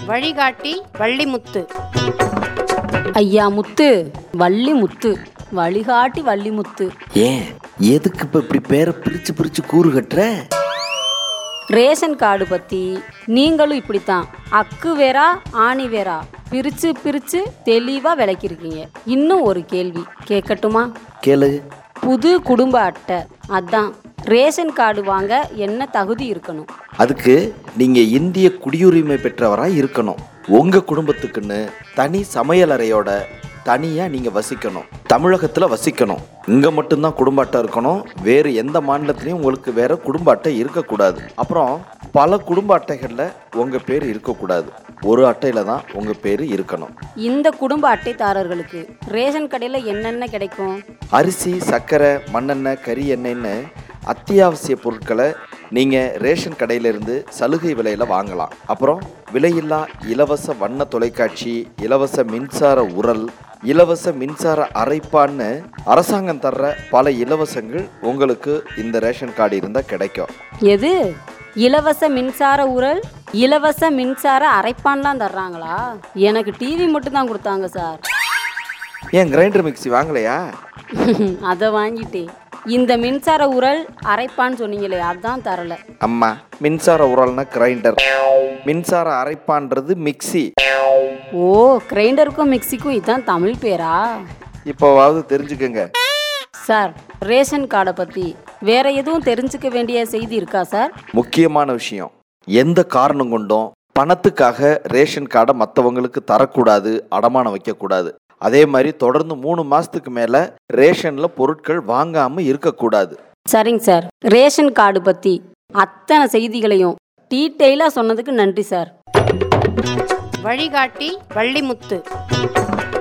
வழிகாட்டி வள்ளிமுத்து ஐயா முத்து வள்ளி முத்து வழிகாட்டி வள்ளி முத்து ஏன் எதுக்கு இப்ப இப்படி பேரை பிரிச்சு பிரிச்சு கூறு கட்டுற ரேஷன் கார்டு பத்தி நீங்களும் இப்படித்தான் அக்கு வேறா ஆணி வேறா பிரிச்சு பிரிச்சு தெளிவா விளக்கிருக்கீங்க இன்னும் ஒரு கேள்வி கேட்கட்டுமா கேளு புது குடும்ப அட்டை அதான் ரேஷன் கார்டு வாங்க என்ன தகுதி இருக்கணும் அதுக்கு நீங்க இந்திய குடியுரிமை பெற்றவரா இருக்கணும் உங்க குடும்பத்துக்குன்னு தனி சமையலறையோட தனியா நீங்க வசிக்கணும் தமிழகத்துல வசிக்கணும் இங்க மட்டும்தான் குடும்ப அட்டை இருக்கணும் வேறு எந்த மாநிலத்திலையும் உங்களுக்கு வேற குடும்ப அட்டை இருக்கக்கூடாது அப்புறம் பல குடும்ப அட்டைகள்ல உங்க பேர் இருக்கக்கூடாது ஒரு அட்டையில தான் உங்க பேர் இருக்கணும் இந்த குடும்ப அட்டைதாரர்களுக்கு ரேஷன் கடையில் என்னென்ன கிடைக்கும் அரிசி சர்க்கரை மண்ணெண்ணெய் கறி எண்ணெய்னு அத்தியாவசிய பொருட்களை நீங்கள் ரேஷன் கடையிலிருந்து சலுகை விலையில் வாங்கலாம் அப்புறம் விலையில்லா இலவச வண்ண தொலைக்காட்சி இலவச மின்சார உரல் இலவச மின்சார அரைப்பான்னு அரசாங்கம் தர்ற பல இலவசங்கள் உங்களுக்கு இந்த ரேஷன் கார்டு இருந்தால் கிடைக்கும் எது இலவச மின்சார உரல் இலவச மின்சார அரைப்பான்லாம் தர்றாங்களா எனக்கு டிவி மட்டும் தான் கொடுத்தாங்க சார் ஏன் கிரைண்டர் மிக்ஸி வாங்கலையா அதை வாங்கிட்டேன் இந்த மின்சார உரல் அரைப்பான்னு சொன்னீங்களே அதான் தரல அம்மா மின்சார உரல்னா கிரைண்டர் மின்சார அரைப்பான்றது மிக்ஸி ஓ கிரைண்டருக்கும் மிக்சிக்கும் இதுதான் தமிழ் பேரா இப்போவாவது தெரிஞ்சுக்கங்க சார் ரேஷன் கார்டை பற்றி வேற எதுவும் தெரிஞ்சுக்க வேண்டிய செய்தி இருக்கா சார் முக்கியமான விஷயம் எந்த காரணம் கொண்டும் பணத்துக்காக ரேஷன் கார்டை மற்றவங்களுக்கு தரக்கூடாது அடமானம் வைக்கக்கூடாது அதே மாதிரி தொடர்ந்து மூணு மாசத்துக்கு மேல ரேஷன்ல பொருட்கள் வாங்காம இருக்கக்கூடாது சரிங்க சார் ரேஷன் கார்டு பற்றி அத்தனை செய்திகளையும் டீட்டெயிலாக சொன்னதுக்கு நன்றி சார் வழிகாட்டி வள்ளிமுத்து